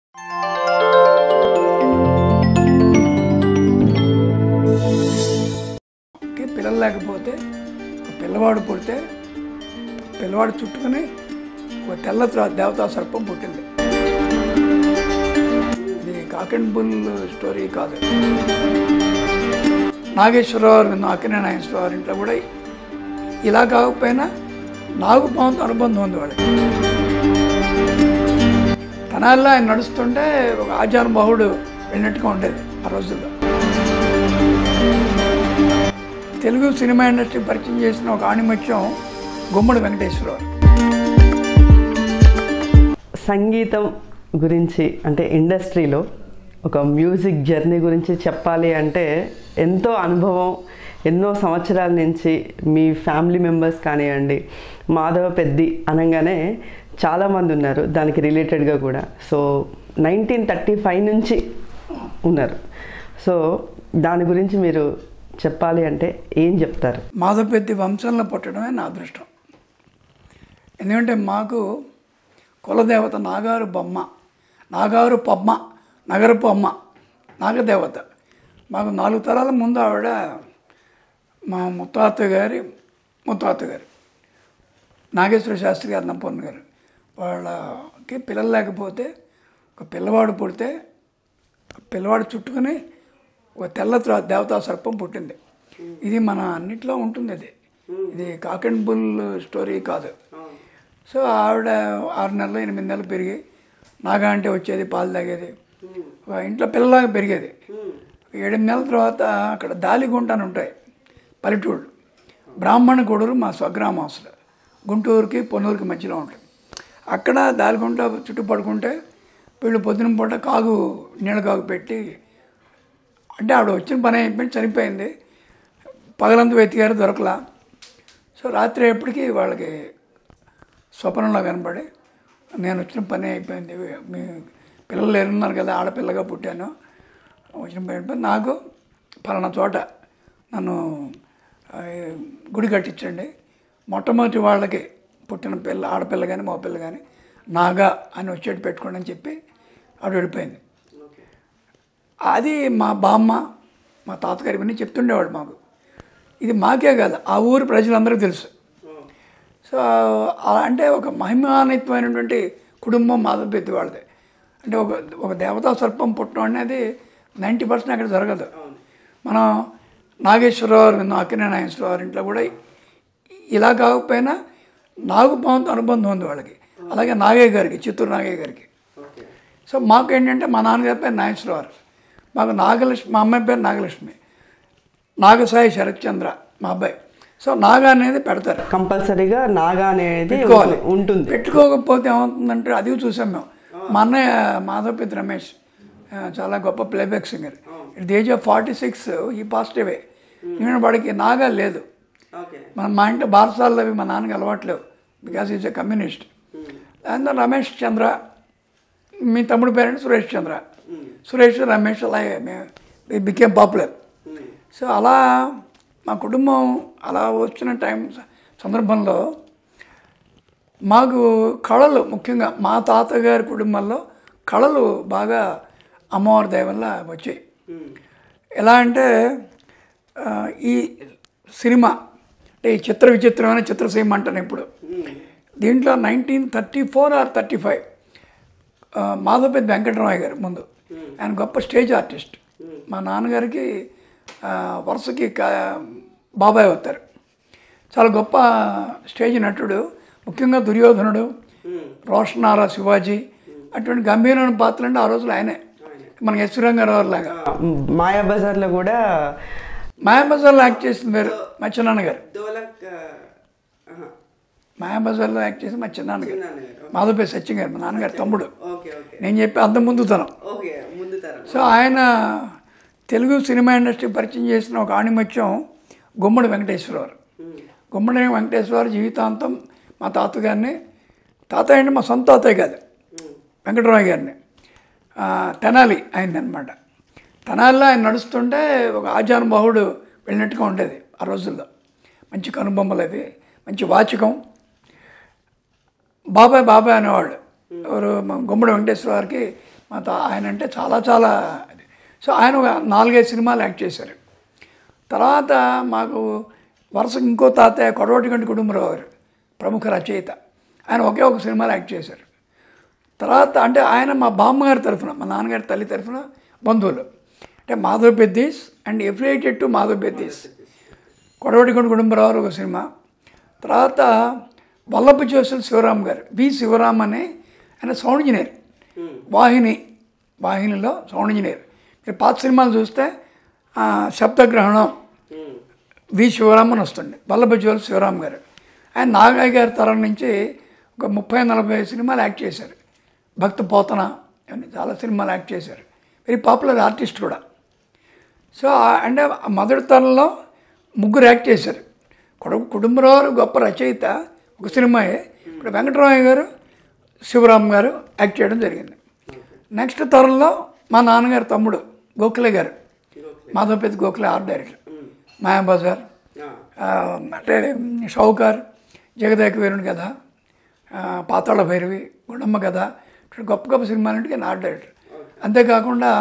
కి పిల్లలు లేకపోతే ఒక పిల్లవాడు పుడితే పిల్లవాడు చుట్టుకుని ఒక తెల్ల త్రా- దేవతా సర్పం పుట్టింది ఇది కాక్ అండ్ బుల్ స్టోరీ కాదు నాగేశ్వరరావు నాకినే నాగేశ్వరరావు ఇంట్లో కూడా ఇలా కాకపోయినా నాగుపాముతో అనుబంధం ఉంది వాళ్ళకి తనాల్లో ఆయన నడుస్తుంటే ఒక ఆచారబాహుడు వెళ్ళినట్టుగా ఉండేది ఆ రోజుల్లో తెలుగు సినిమా ఇండస్ట్రీ పరిచయం చేసిన ఒక ఆణిముత్యం గుమ్మడి వెంకటేశ్వరరావు సంగీతం గురించి అంటే ఇండస్ట్రీలో ఒక మ్యూజిక్ జర్నీ గురించి చెప్పాలి అంటే ఎంతో అనుభవం ఎన్నో సంవత్సరాల నుంచి మీ ఫ్యామిలీ మెంబర్స్ కానివ్వండి మాధవ పెద్ది అనగానే చాలామంది ఉన్నారు దానికి రిలేటెడ్గా కూడా సో నైన్టీన్ థర్టీ ఫైవ్ నుంచి ఉన్నారు సో దాని గురించి మీరు చెప్పాలి అంటే ఏం చెప్తారు మాధవపెద్ది వంశంలో పుట్టడమే నా అదృష్టం ఎందుకంటే మాకు కులదేవత నాగారు బొమ్మ నాగారు పమ్మ నగరపు అమ్మ నాగదేవత మాకు నాలుగు తరాల ముందు ఆవిడ మా ముత్తాత గారి ముత్తాత గారు నాగేశ్వర శాస్త్రి గారు నంపన్న గారు వాళ్ళకి పిల్లలు లేకపోతే ఒక పిల్లవాడు పుడితే ఆ పిల్లవాడు చుట్టుకుని ఒక తెల్ల త్రా- దేవతా సర్పం పుట్టింది ఇది మన అన్నిట్లో ఉంటుంది ఇది ఇది కాక్ అండ్ బుల్ స్టోరీ కాదు సో ఆవిడ ఆరు నెలలు ఎనిమిది నెలలు పెరిగి నాగా అంటే వచ్చేది పాలు తాగేది ఒక ఇంట్లో పిల్లలాగా పెరిగేది ఏడెనిమిది నెలల తర్వాత అక్కడ దాలిగుంట అని ఉంటాయి పల్లెటూళ్ళు బ్రాహ్మణ గూడూరు మా స్వగ్రామం అసలు గుంటూరుకి పొన్నూరుకి మధ్యలో ఉంటుంది అక్కడ దాలిగుంట చుట్టూ పడుకుంటే వీళ్ళు పొద్దున పూట కాగు నీళ్ళ కాగు పెట్టి అంటే ఆవిడ వచ్చిన పని అయిపోయింది చనిపోయింది పగలంతా వెతికారు దొరకలా సో రాత్రి ఎప్పటికీ వాళ్ళకి స్వప్నంలో కనపడి నేను వచ్చిన పని అయిపోయింది మీ పిల్లలు లేరున్నారు కదా ఆడపిల్లగా పుట్టాను వచ్చిన పని అయిపోయింది నాకు పలానా చోట నన్ను ఆ, గుడి కట్టించండి మొట్టమొదటి వాళ్ళకి పుట్టిన పిల్ల ఆడపిల్ల కానీ మగపిల్ల కానీ నాగా అని వచ్చేట్టు పెట్టుకోండి అని చెప్పి ఆవిడ వెళ్ళిపోయింది అది మా బామ్మ మా తాతగారు ఇవన్నీ చెప్తుండేవాడు మాకు ఇది మాకే కాదు ఆ ఊరు ప్రజలందరికీ తెలుసు సో అలా అంటే ఒక మహిమాన్వితమైనటువంటి కుటుంబం మాధవపెత్తి వాళ్ళది అంటే ఒక ఒక దేవతా సర్పం పుట్టడం అనేది నైంటీ పర్సెంట్ అక్కడ జరగదు మనం నాగేశ్వరరావు నాకినే నాగేశ్వరరావు ఇంట్లో కూడా ఇలా కాకపోయినా నాగుపాముతో అనుబంధం ఉంది వాళ్ళకి అలాగే నాగయ్య గారికి చిత్తూరు నాగయ్య గారికి సో మాకు ఏంటంటే మా నాన్నగారి పేరు నాగేశ్వరరావు మాకు నాగలక్ష్మి మా అమ్మాయి పేరు నాగలక్ష్మి నాగసాయి శరత్చంద్ర మా అబ్బాయి సో నాగా అనేది పెడతారు కంపల్సరీగా నాగా అనేది పెట్టుకోవాలి ఉంటుంది పెట్టుకోకపోతే ఏమవుతుందంటే అది చూసాం మేము మా అన్నయ్య మాధవపతి రమేష్ ఆ, చాలా గొప్ప playback singer at age of forty six ఈ పాజిటివే నేను వాడికి నాగా లేదు మన మా ఇంట్లో బారసాలు అవి మా నాన్నకి అలవాట్లేవు బికాస్ ఈజ్ ఎ కమ్యూనిస్ట్ దాంతో రమేష్ చంద్ర మీ తమ్ముడు పేరెంట్ సురేష్ చంద్ర సురేష్ రమేష్ అలాగే మేము బికేమ్ పాపులర్ సో అలా మా కుటుంబం అలా వచ్చిన టైం సందర్భంలో మాకు కళలు ముఖ్యంగా మా తాతగారి కుటుంబంలో కళలు బాగా అమ్మవారి దయ వల్ల వచ్చాయి ఎలా అంటే ఆ, ఈ సినిమా అంటే ఈ చిత్ర విచిత్రమైన చిత్రసీమ అంటాను ఇప్పుడు దీంట్లో nineteen thirty four or thirty five Madhavapeddi Venkataramaiah garu ముందు ఆయన గొప్ప స్టేజ్ ఆర్టిస్ట్ మా నాన్నగారికి ఆ, వరుసకి కా- బాబాయ్ అవుతారు చాలా గొప్ప స్టేజ్ నటుడు ముఖ్యంగా దుర్యోధనుడు రోషనారా శివాజీ అటువంటి గంభీరమైన పాత్రలు అంటే ఆ రోజులు ఆయనే మనకి ఎస్ రంగారావు లాగా మాయా బజార్లో కూడా మాయాబజార్లో యాక్ట్ చేసింది వేరు మా చిన్నాన్న గారు మాయాబజార్లో యాక్ట్ చేసి మా చిన్నాన్న గారు మాధవపేట సత్యం గారు మా నాన్నగారు తమ్ముడు నేను చెప్పి అంత ముందు తరం సో ఆయన తెలుగు సినిమా ఇండస్ట్రీ పరిచయం చేసిన ఒక ఆణిముత్యం గుమ్మడి వెంకటేశ్వరరావు గుమ్మడి వెంకటేశ్వరరావు జీవితాంతం మా తాతగారిని తాతయ్య అంటే మా సొంత తాతయ్య కాదు వెంకటరామయ్య గారిని ఆ, తెనాలి అయింది అనమాట తెనాలిలో ఆయన నడుస్తుంటే ఒక ఆజానుబాహుడు వెళ్ళినట్టుగా ఉండేది ఆ రోజుల్లో మంచి కనుబొమ్మలు అవి మంచి వాచకం బాబాయ్ బాబాయ్ అనేవాడు ఎవరు మా గుమ్మడి వెంకటేశ్వర గారికి మా తా ఆయన అంటే చాలా చాలా అది. సో ఆయన ఒక నాలుగైదు సినిమాలు యాక్ట్ చేశారు తర్వాత మాకు వరుసకు ఇంకో తాతయ్య కొడవటిగంటి కుటుంబరావు గారు ప్రముఖ రచయిత ఆయన ఒకే ఒక సినిమాలో యాక్ట్ చేశారు తర్వాత అంటే ఆయన మా బామ్మగారి తరఫున మా నాన్నగారి తల్లి తరఫున బంధువులు అంటే Madhavapeddis and affiliated to Madhavapeddis Kodavatiganti Kutumbarao ఒక సినిమా తర్వాత వల్లభ జోసులు శివరామ్ గారు వి శివరామ్ అనే ఆయన సౌండ్ ఇంజనీర్ వాహిని వాహినిలో సౌండ్ ఇంజనీర్ మీరు పాత సినిమాలు చూస్తే ఆ, శబ్దగ్రహణం వి శివరామ్ అని వస్తుంది వల్లభ జోసులు శివరామ్ గారు ఆయన నాగయ్య గారి తరం నుంచి ఒక ముప్పై నలభై సినిమాలు యాక్ట్ చేశారు భక్త పోతన ఇవన్నీ చాలా సినిమాలు యాక్ట్ చేశారు వెరీ పాపులర్ ఆర్టిస్ట్ కూడా సో ఆ- అంటే ఆ మొదటి తరంలో ముగ్గురు యాక్ట్ చేశారు కొడుకు కుటుంబరావు గొప్ప రచయిత ఒక సినిమాయే ఇప్పుడు వెంకటరామయ్య గారు శివరామ్ గారు యాక్ట్ చేయడం జరిగింది నెక్స్ట్ తరంలో మా నాన్నగారు తమ్ముడు గోఖలే గారు మాధవపతి గోఖలే ఆర్ట్ డైరెక్టర్ మాయాబజార్ ఆ, అంటే షౌకార్ జగదేక వీరుని కథ ఆ, పాతాళ భైరవి గుండమ్మ కథ ఇటువంటి గొప్ప గొప్ప సినిమాలంటే ఆయన ఆర్ట్ డైరెక్టర్ అంతేకాకుండా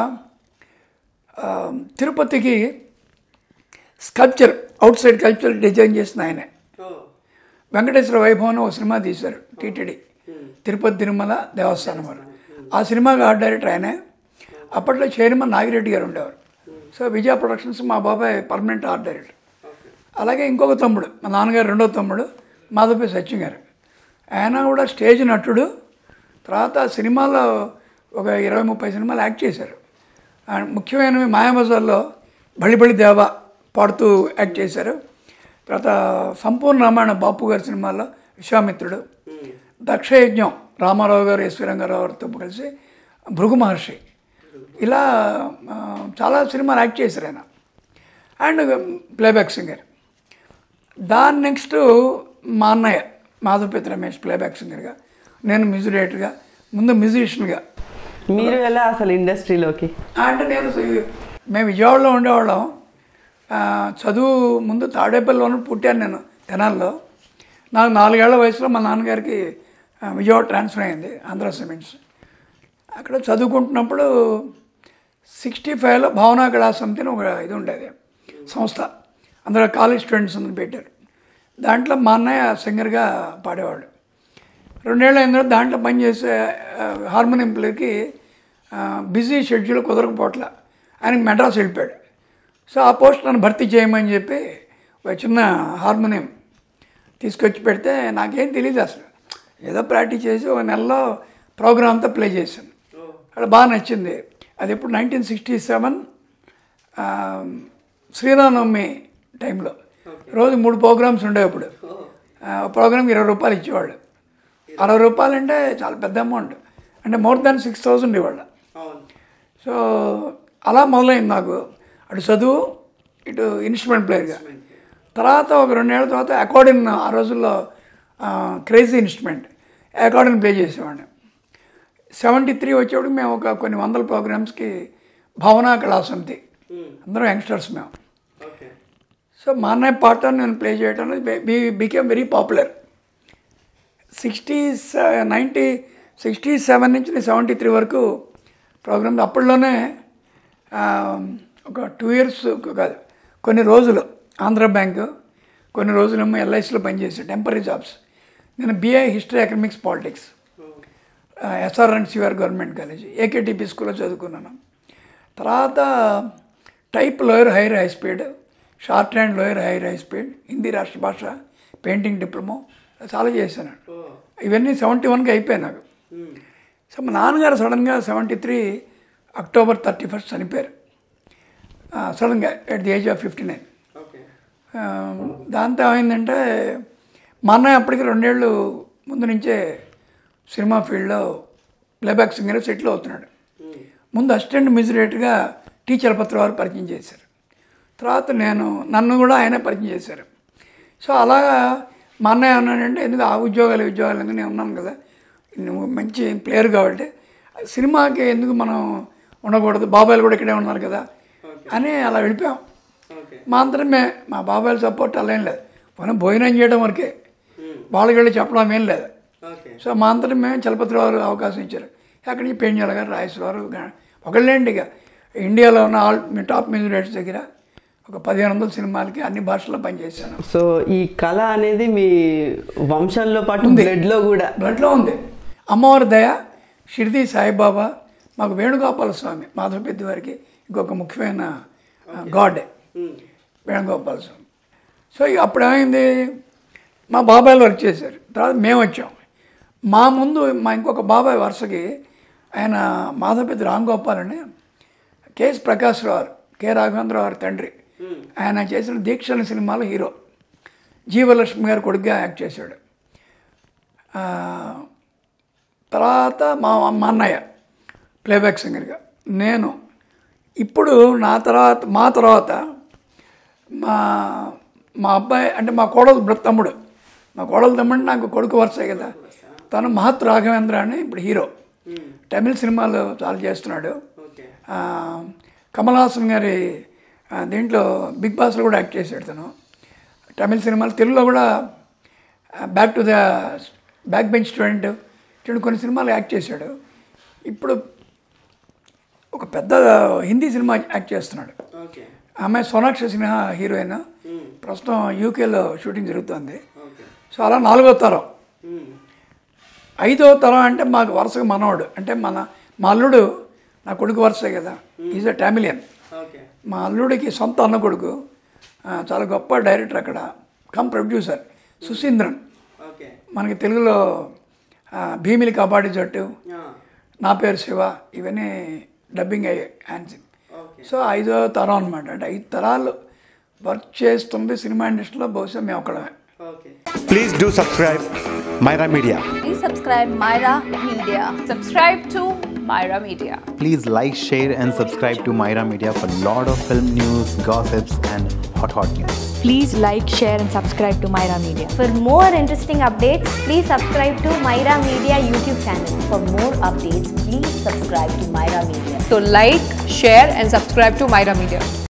ఆ, తిరుపతికి sculpture outside culture design చేసిన ఆయనే వెంకటేశ్వర వైభవం అని ఒక సినిమా తీశారు టీటీడీ తిరుపతి తిరుమల దేవస్థానం వారు ఆ సినిమాకి ఆర్ట్ డైరెక్టర్ ఆయనే అప్పట్లో చైర్మన్ నాగిరెడ్డి గారు ఉండేవారు సో విజయ ప్రొడక్షన్స్ మా బాబాయ్ పర్మనెంట్ ఆర్ట్ డైరెక్టర్ అలాగే ఇంకొక తమ్ముడు మా నాన్నగారు రెండో తమ్ముడు మాధవపై సత్యం గారు ఆయన కూడా స్టేజ్ నటుడు తర్వాత సినిమాల్లో ఒక ఇరవై ముప్పై సినిమాలు యాక్ట్ చేశారు ఆయన ముఖ్యమైనవి మాయాబజార్లో బళి బళి దేవ పాడుతూ యాక్ట్ చేశారు తర్వాత సంపూర్ణ రామాయణ బాపు గారి సినిమాల్లో విశ్వామిత్రుడు దక్షయజ్ఞం రామారావు గారు ఎస్వి రంగారావు గారితో కలిసి భృగు మహర్షి ఇలా ఆ, చాలా సినిమాలు యాక్ట్ చేశారు ఆయన అండ్ ప్లేబ్యాక్ సింగర్ దాని నెక్స్ట్ మా అన్నయ్య మాధవపతి రమేష్ ప్లేబ్యాక్ సింగర్గా నేను మ్యూజిక్ డైరెక్టర్గా ముందు మ్యూజిషియన్గా మీరు ఎలా అసలు ఇండస్ట్రీలోకి అంటే నేను సి- మేము విజయవాడలో ఉండేవాళ్ళం ఆ, చదువు ముందు తాడేపల్లిలోనూ పుట్టాను నేను తెనాల్లో నాకు నాలుగేళ్ల వయసులో మా నాన్నగారికి ఆ, విజయవాడ ట్రాన్స్ఫర్ అయింది ఆంధ్ర సిమెంట్స్ అక్కడ చదువుకుంటున్నప్పుడు సిక్స్టీ ఫైవ్లో భావనా కళా సమితి అని ఒక ఇది ఉండేది సంస్థ అందులో కాలేజ్ స్టూడెంట్స్ అందరూ పెట్టారు దాంట్లో మా అన్నయ్య సింగర్గా పాడేవాడు రెండేళ్ళు అయిన తర్వాత దాంట్లో పనిచేసే ఆ, హార్మోనియం ప్లేయర్కి బిజీ షెడ్యూల్ కుదరకపోవట్ల ఆయనకి మెడ్రాస్ వెళ్ళిపోయాడు సో ఆ పోస్ట్ నన్ను భర్తీ చేయమని చెప్పి ఒక చిన్న హార్మోనియం తీసుకొచ్చి పెడితే నాకేం తెలియదు అసలు ఏదో ప్రాక్టీస్ చేసి ఒక నెలలో ప్రోగ్రామ్ అంతా ప్లే చేశాను అక్కడ బాగా నచ్చింది అది ఎప్పుడు నైన్టీన్ సిక్స్టీ సెవెన్ శ్రీరామనవమి టైంలో రోజు మూడు ప్రోగ్రామ్స్ ఉండేవి అప్పుడు ఆ, ఒక ప్రోగ్రామ్కి ఇరవై రూపాయలు ఇచ్చేవాళ్ళు అరవై రూపాయలు అంటే చాలా పెద్ద అమౌంట్ అంటే మోర్ దాన్ సిక్స్ థౌజండ్ ఇవాళ సో అలా మొదలైంది నాకు అటు చదువు ఇటు ఇన్స్ట్రుమెంట్ ప్లేయర్గా తర్వాత ఒక రెండేళ్ల తర్వాత అకార్డిన్ ఆ రోజుల్లో క్రేజీ ఇన్స్ట్రుమెంట్ అకార్డిన్ ప్లే చేసేవాడిని సెవెంటీ త్రీ వచ్చేప్పుడు మేము ఒక కొన్ని వందల ప్రోగ్రామ్స్కి భావనా కళా సమితి అందరం యంగ్స్టర్స్ మేము సో మా అన్నయ్య పాట నేను ప్లే చేయడం అనేది became very popular sixty ninety sixty seven నుంచి నేను సెవెంటీ త్రీ వరకు ప్రోగ్రామ్ అప్పట్లోనే ఆ, ఒక టూ ఇయర్స్ కాదు కొన్ని రోజులు ఆంధ్ర బ్యాంకు కొన్ని రోజులేమో ఎల్ఐసిలో పనిచేసాను టెంపరీ జాబ్స్ నేను BA history economics politics SR and CR government college AKTP స్కూల్లో చదువుకున్నాను తర్వాత type lower higher high speed shorthand lower higher high speed Hindi Rashtra Bhasha painting diploma చాలా చేశాను ఇవన్నీ సెవెంటీ వన్కి అయిపోయాయి నాకు సో మా నాన్నగారు సడన్గా seventy three October thirty first చనిపోయారు సడన్గా at the age of fifty nine దాంతో ఏమైందంటే మా అన్నయ్య అప్పటికి రెండేళ్ళు ముందు నుంచే సినిమా ఫీల్డ్లో ప్లేబ్యాక్ సింగర్ సెటిల్ అవుతున్నాడు ముందు అసిస్టెంట్ మ్యూజిక్ డైరెక్టర్గా టీ చలపత్ర వారు పరిచయం చేశారు తర్వాత నేను నన్ను కూడా ఆయనే పరిచయం చేశారు సో అలాగా మా అన్నయ్య అన్నాడంటే ఎందుకు ఆ ఉద్యోగాలు ఈ ఉద్యోగాలు ఎందుకు నేను ఉన్నాను కదా నువ్వు మంచి ప్లేయర్ కాబట్టి సినిమాకి ఎందుకు మనం ఉండకూడదు బాబాయిలు కూడా ఇక్కడే ఉన్నారు కదా అని అలా వెళ్ళిపోయాం మా అందరమే మా బాబాయిల సపోర్ట్ అలా ఏం లేదు మనం భోజనం చేయడం వరకే వాళ్ళకి వెళ్ళి చెప్పడం ఏం లేదు సో మా అంతటి మేము చలపతి వారు అవకాశం ఇచ్చారు అక్కడి నుంచి పెంజాల గారు రాయసవారు ఒకళ్ళేండి ఇక ఇండియాలో ఉన్న ఆల్ టాప్ మ్యూజిక్ డైరెక్టర్స్ దగ్గర ఒక పదిహేను వందల సినిమాలకి అన్ని భాషల్లో పనిచేశాను సో ఈ కళ అనేది మీ వంశంలో పాటు బ్లడ్లో కూడా బ్లడ్లో ఉంది అమ్మవారి దయ షిరిడి సాయిబాబా మాకు వేణుగోపాల స్వామి మాధవ పెద్ద వారికి ఇంకొక ముఖ్యమైన గాడ్ వేణుగోపాల స్వామి సో ఇక అప్పుడు ఏమైంది మా బాబాయ్లు వర్క్ చేశారు తర్వాత మేము వచ్చాం మా ముందు మా ఇంకొక బాబాయ్ వరుసకి ఆయన మాధవపెద్ది రామ్ గోపాల్ అని కేఎస్ ప్రకాష్ రావు కె రాఘవేంద్ర గారి తండ్రి ఆయన చేసిన దీక్షల సినిమాలో హీరో జీవలక్ష్మి గారి కొడుకుగా యాక్ట్ చేశాడు ఆ, తర్వాత మా మా అన్నయ్య ప్లేబ్యాక్ సింగర్గా నేను ఇప్పుడు నా తర్వాత మా తర్వాత మా మా అబ్బాయి అంటే మా కోడలు బ్ర- తమ్ముడు మా కోడలు తమ్ముడు నాకు కొడుకు వరుసే కదా తను మహత్ రాఘవేంద్ర అని ఇప్పుడు హీరో తమిళ సినిమాలు చాలా చేస్తున్నాడు ఆ, కమల్ హాసన్ గారి ఆ, దీంట్లో బిగ్ బాస్లో కూడా యాక్ట్ చేశాడు తను తమిళ సినిమాలు తెలుగులో కూడా back to the back bench student ఇటువంటి కొన్ని సినిమాలు యాక్ట్ చేశాడు ఇప్పుడు ఒక పెద్ద హిందీ సినిమా యాక్ట్ చేస్తున్నాడు ఆమె సోనాక్షి సిన్హా హీరోయిన్ ప్రస్తుతం యూకేలో షూటింగ్ జరుగుతుంది సో అలా నాలుగో తరం ఐదో తరం అంటే మాకు వరుసగా మనవాడు అంటే మన మా అల్లుడు నా కొడుకు వరుసే కదా ఈజ్ అ టామిలియన్ మా అల్లుడికి సొంత అన్న కొడుకు ఆ, చాలా గొప్ప డైరెక్టర్ అక్కడ కమ్ ప్రొడ్యూసర్ సుశీంద్రన్ మనకి తెలుగులో ఆ, భీమిలి కబాడీ జట్టు నా పేరు శివ ఇవన్నీ డబ్బింగ్ అయ్యాయి హ్యాండ్స్ సో ఐదో తరం అనమాట అంటే ఐదు తరాలు వర్క్ చేస్తుంది సినిమా ఇండస్ట్రీలో బహుశా మేము ఒకళ్ళమే Please do subscribe Myra Media. Please subscribe Myra Media. Subscribe to Myra Media. Please like, share, and subscribe to Myra Media for lot of film news, gossips, and hot hot news. Please like, share, and subscribe to Myra Media. For more interesting updates, please subscribe to Myra Media YouTube channel. For more updates, please subscribe to Myra Media. So like, share and subscribe to Myra Media.